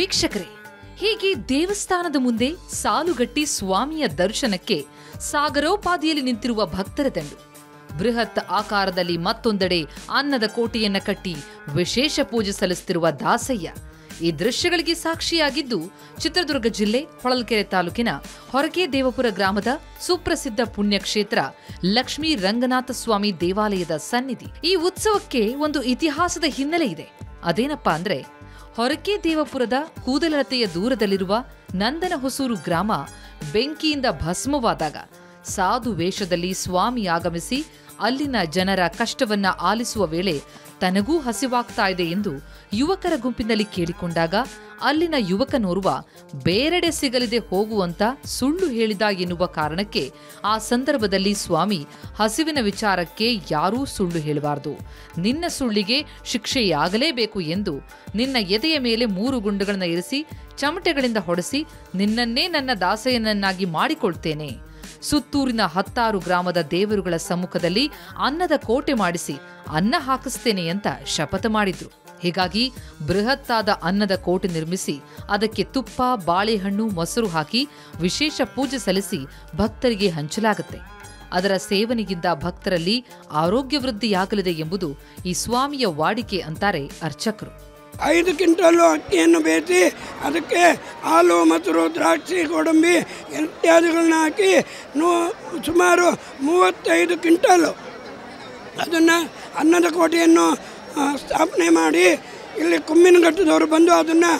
ವೀಕ್ಷಕರೇ ಹೀಗೆ ದೇವಸ್ಥಾನದ ಮುಂದೆ ಸಾಲುಗಟ್ಟಿ ಸ್ವಾಮಿಯ ದರ್ಶನಕ್ಕೆ ಸಾಗರೋಪಾದಿಯಲ್ಲಿ ನಿಂತಿರುವ ಭಕ್ತರ ದಂಡು ಬೃಹತ್ ಆಕಾರದಲ್ಲಿ ಮತ್ತೊಂದೆಡೆ ಅನ್ನದ ಕೋಟೆಯನ್ನ ಕಟ್ಟಿ ವಿಶೇಷ ಪೂಜೆ ಸಲ್ಲಿಸುತ್ತಿರುವ ದಾಸಯ್ಯ ಈ ದೃಶ್ಯಗಳಿಗೆ ಸಾಕ್ಷಿಯಾಗಿದ್ದು ಚಿತ್ರದುರ್ಗ ಜಿಲ್ಲೆ ಹೊಳಲ್ಕೆರೆ ತಾಲೂಕಿನ ಹೊರಕೆ ದೇವಪುರ ಗ್ರಾಮದ ಸುಪ್ರಸಿದ್ಧ ಪುಣ್ಯಕ್ಷೇತ್ರ ಲಕ್ಷ್ಮೀ ರಂಗನಾಥ ಸ್ವಾಮಿ ದೇವಾಲಯದ ಸನ್ನಿಧಿ ಈ ಉತ್ಸವಕ್ಕೆ ಒಂದು ಇತಿಹಾಸದ ಹಿನ್ನೆಲೆ ಇದೆ ಅದೇನಪ್ಪಾ ಅಂದ್ರೆ ಹೊರಕೆ ದೇವಪುರದ ಕೂದಲತೆಯ ದೂರದಲ್ಲಿರುವ ನಂದನ ಹೊಸೂರು ಗ್ರಾಮ ಬೆಂಕಿಯಿಂದ ಭಸ್ಮವಾದಾಗ ಸಾಧು ವೇಷದಲ್ಲಿ ಸ್ವಾಮಿ ಆಗಮಿಸಿ ಅಲ್ಲಿನ ಜನರ ಕಷ್ಟವನ್ನ ಆಲಿಸುವ ವೇಳೆ ತನಗೂ ಹಸಿವಾಗ್ತಾ ಇದೆ ಎಂದು ಯುವಕರ ಗುಂಪಿನಲ್ಲಿ ಕೇಳಿಕೊಂಡಾಗ ಅಲ್ಲಿನ ಯುವಕನೋರ್ವ ಬೇರೆಡೆ ಸಿಗಲಿದೆ ಹೋಗುವಂತ ಸುಳ್ಳು ಹೇಳಿದ ಎನ್ನುವ ಕಾರಣಕ್ಕೆ ಆ ಸಂದರ್ಭದಲ್ಲಿ ಸ್ವಾಮಿ ಹಸಿವಿನ ವಿಚಾರಕ್ಕೆ ಯಾರೂ ಸುಳ್ಳು ಹೇಳಬಾರದು ನಿನ್ನ ಸುಳ್ಳಿಗೆ ಶಿಕ್ಷೆಯಾಗಲೇಬೇಕು ಎಂದು ನಿನ್ನ ಎದೆಯ ಮೇಲೆ ಮೂರು ಗುಂಡುಗಳನ್ನ ಇರಿಸಿ ಚಮಟೆಗಳಿಂದ ಹೊಡೆಸಿ ನಿನ್ನನ್ನೇ ನನ್ನ ದಾಸೆಯನ್ನಾಗಿ ಮಾಡಿಕೊಳ್ತೇನೆ ಸುತ್ತೂರಿನ ಹತ್ತಾರು ಗ್ರಾಮದ ದೇವರುಗಳ ಸಮ್ಮುಖದಲ್ಲಿ ಅನ್ನದ ಕೋಟೆ ಮಾಡಿಸಿ ಅನ್ನ ಹಾಕಿಸ್ತೇನೆ ಅಂತ ಶಪಥ ಮಾಡಿದ್ರು ಹೀಗಾಗಿ ಬೃಹತ್ತಾದ ಅನ್ನದ ಕೋಟೆ ನಿರ್ಮಿಸಿ ಅದಕ್ಕೆ ತುಪ್ಪ ಬಾಳೆಹಣ್ಣು ಮೊಸರು ಹಾಕಿ ವಿಶೇಷ ಪೂಜೆ ಸಲ್ಲಿಸಿ ಭಕ್ತರಿಗೆ ಹಂಚಲಾಗುತ್ತೆ ಅದರ ಸೇವನೆಗಿಂತ ಭಕ್ತರಲ್ಲಿ ಆರೋಗ್ಯ ವೃದ್ಧಿಯಾಗಲಿದೆ ಎಂಬುದು ಈ ಸ್ವಾಮಿಯ ವಾಡಿಕೆ ಅಂತಾರೆ ಅರ್ಚಕರು ಐದು ಕ್ವಿಂಟಲ್ಲು ಅಕ್ಕಿಯನ್ನು ಬೇಯಿಸಿ ಅದಕ್ಕೆ ಹಾಲು ಮೊಸರು ದ್ರಾಕ್ಷಿ ಗೋಡಂಬಿ ಇತ್ಯಾದಿಗಳನ್ನ ಹಾಕಿ ನೂ ಸುಮಾರು ಮೂವತ್ತೈದು ಕ್ವಿಂಟಲ್ಲು ಅದನ್ನು ಅನ್ನದ ಕೋಟೆಯನ್ನು ಆ, ಸ್ಥಾಪನೆ ಮಾಡಿ ಇಲ್ಲಿ ಕುಮ್ಮಿನಘಟ್ಟದವರು ಬಂದು ಅದನ್ನು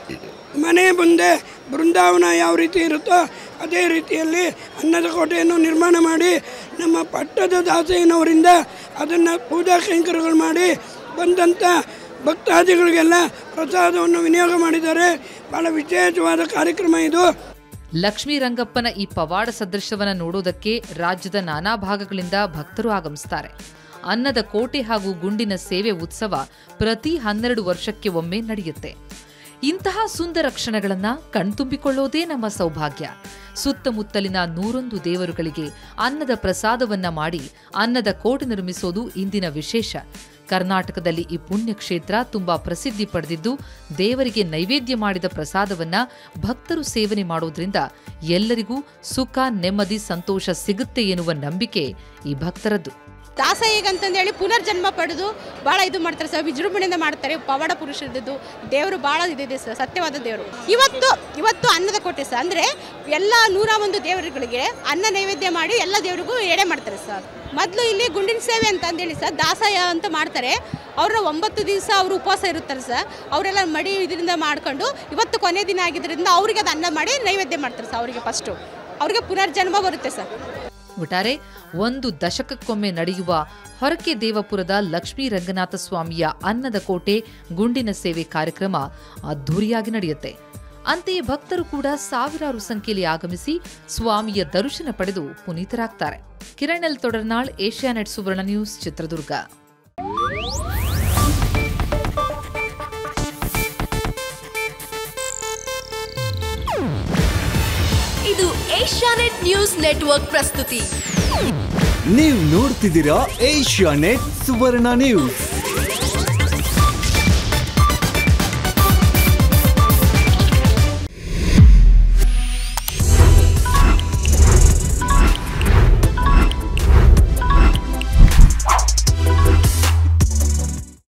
ಮನೆ ಮುಂದೆ ಬೃಂದಾವನ ಯಾವ ರೀತಿ ಇರುತ್ತೋ ಅದೇ ರೀತಿಯಲ್ಲಿ ಅನ್ನದ ಕೋಟೆಯನ್ನು ನಿರ್ಮಾಣ ಮಾಡಿ ನಮ್ಮ ಪಟ್ಟದ ದಾಸಯ್ಯನವರಿಂದ ಅದನ್ನು ಪೂಜಾ ಕೈಂಕರ್ಯಗಳು ಮಾಡಿ ಬಂದಂಥ ಭಕ್ತಾದಿಗಳಿಗೆಲ್ಲ ಪ್ರಸಾದವನ್ನು ವಿನಿಯೋಗ ಮಾಡಿದ್ದಾರೆ ಭಾಳ ವಿಶೇಷವಾದ ಕಾರ್ಯಕ್ರಮ ಇದು ಲಕ್ಷ್ಮೀ ರಂಗಪ್ಪನ ಈ ಪವಾಡ ಸದೃಶವನ್ನ ನೋಡೋದಕ್ಕೆ ರಾಜ್ಯದ ನಾನಾ ಭಾಗಗಳಿಂದ ಭಕ್ತರು ಆಗಮಿಸ್ತಾರೆ ಅನ್ನದ ಕೋಟೆ ಹಾಗೂ ಗುಂಡಿನ ಸೇವೆ ಉತ್ಸವ ಪ್ರತಿ ಹನ್ನೆರಡು ವರ್ಷಕ್ಕೆ ಒಮ್ಮೆ ನಡೆಯುತ್ತೆ ಇಂತಹ ಸುಂದರ ಕ್ಷಣಗಳನ್ನ ಕಣ್ತುಂಬಿಕೊಳ್ಳೋದೇ ನಮ್ಮ ಸೌಭಾಗ್ಯ ಸುತ್ತಮುತ್ತಲಿನ ನೂರೊಂದು ದೇವರುಗಳಿಗೆ ಅನ್ನದ ಪ್ರಸಾದವನ್ನ ಮಾಡಿ ಅನ್ನದ ಕೋಟೆ ನಿರ್ಮಿಸೋದು ಇಂದಿನ ವಿಶೇಷ ಕರ್ನಾಟಕದಲ್ಲಿ ಈ ಪುಣ್ಯಕ್ಷೇತ್ರ ತುಂಬಾ ಪ್ರಸಿದ್ಧಿ ಪಡೆದಿದ್ದು ದೇವರಿಗೆ ನೈವೇದ್ಯ ಮಾಡಿದ ಪ್ರಸಾದವನ್ನ ಭಕ್ತರು ಸೇವನೆ ಮಾಡೋದ್ರಿಂದ ಎಲ್ಲರಿಗೂ ಸುಖ ನೆಮ್ಮದಿ ಸಂತೋಷ ಸಿಗುತ್ತೆ ಎನ್ನುವ ನಂಬಿಕೆ ಈ ಭಕ್ತರದ್ದು ದಾಸಯ್ಯಗಂತಂದೇಳಿ ಪುನರ್ಜನ್ಮ ಪಡೆದು ಭಾಳ ಇದು ಮಾಡ್ತಾರೆ ಸರ್ ವಿಜೃಂಭಣೆಯಿಂದ ಮಾಡ್ತಾರೆ ಪವಾಡ ಪುರುಷರದ್ದು ದೇವರು ಭಾಳ ಇದಿದೆ ಸರ್ ಸತ್ಯವಾದ ದೇವರು ಇವತ್ತು ಇವತ್ತು ಅನ್ನದ ಕೊಟ್ಟೆ ಸರ್ ಅಂದರೆ ಎಲ್ಲ ನೂರ ಒಂದು ದೇವರುಗಳಿಗೆ ಅನ್ನ ನೈವೇದ್ಯ ಮಾಡಿ ಎಲ್ಲ ದೇವರಿಗೂ ಎಡೆ ಮಾಡ್ತಾರೆ ಸರ್ ಮೊದಲು ಇಲ್ಲಿ ಗುಂಡಿನ ಸೇವೆ ಅಂತ ಅಂದೇಳಿ ಸರ್ ದಾಸಯ್ಯ ಅಂತ ಮಾಡ್ತಾರೆ ಅವ್ರನ್ನ ಒಂಬತ್ತು ದಿವಸ ಅವರು ಉಪವಾಸ ಇರುತ್ತಾರೆ ಸರ್ ಅವರೆಲ್ಲ ಮಡಿ ಇದರಿಂದ ಮಾಡ್ಕೊಂಡು ಇವತ್ತು ಕೊನೆ ದಿನ ಆಗಿದ್ದರಿಂದ ಅವರಿಗೆ ಅದು ಅನ್ನ ಮಾಡಿ ನೈವೇದ್ಯ ಮಾಡ್ತಾರೆ ಸರ್ ಅವರಿಗೆ ಫಸ್ಟು ಅವರಿಗೆ ಪುನರ್ಜನ್ಮ ಬರುತ್ತೆ ಸರ್ ಒಟ್ಟಾರೆ ಒಂದು ದಶಕಕ್ಕೊಮ್ಮೆ ನಡೆಯುವ ಹೊರಕೆ ದೇವಪುರದ ಲಕ್ಷ್ಮೀ ರಂಗನಾಥ ಸ್ವಾಮಿಯ ಅನ್ನದ ಕೋಟೆ ಗುಂಡಿನ ಸೇವೆ ಕಾರ್ಯಕ್ರಮ ಅದ್ಧೂರಿಯಾಗಿ ನಡೆಯುತ್ತೆ ಅಂತೆಯೇ ಭಕ್ತರು ಕೂಡ ಸಾವಿರಾರು ಸಂಖ್ಯೆಯಲ್ಲಿ ಆಗಮಿಸಿ ಸ್ವಾಮಿಯ ದರ್ಶನ ಪಡೆದು ಪುನೀತರಾಗ್ತಾರೆ ಕಿರಣ್ ಎಲ್ ತೊಡರ್ನಾಳ್ ಏಷ್ಯಾನೆಟ್ ಸುವರ್ಣ ನ್ಯೂಸ್ ಚಿತ್ರದುರ್ಗ ಇದು ಏಷ್ಯಾನೆಟ್ ನ್ಯೂಸ್ ನೆಟ್ವರ್ಕ್ ಪ್ರಸ್ತುತಿ ನೀವು ನೋಡ್ತಿದ್ದೀರಾ ಏಷ್ಯಾ ನೆಟ್ ಸುವರ್ಣ ನ್ಯೂಸ್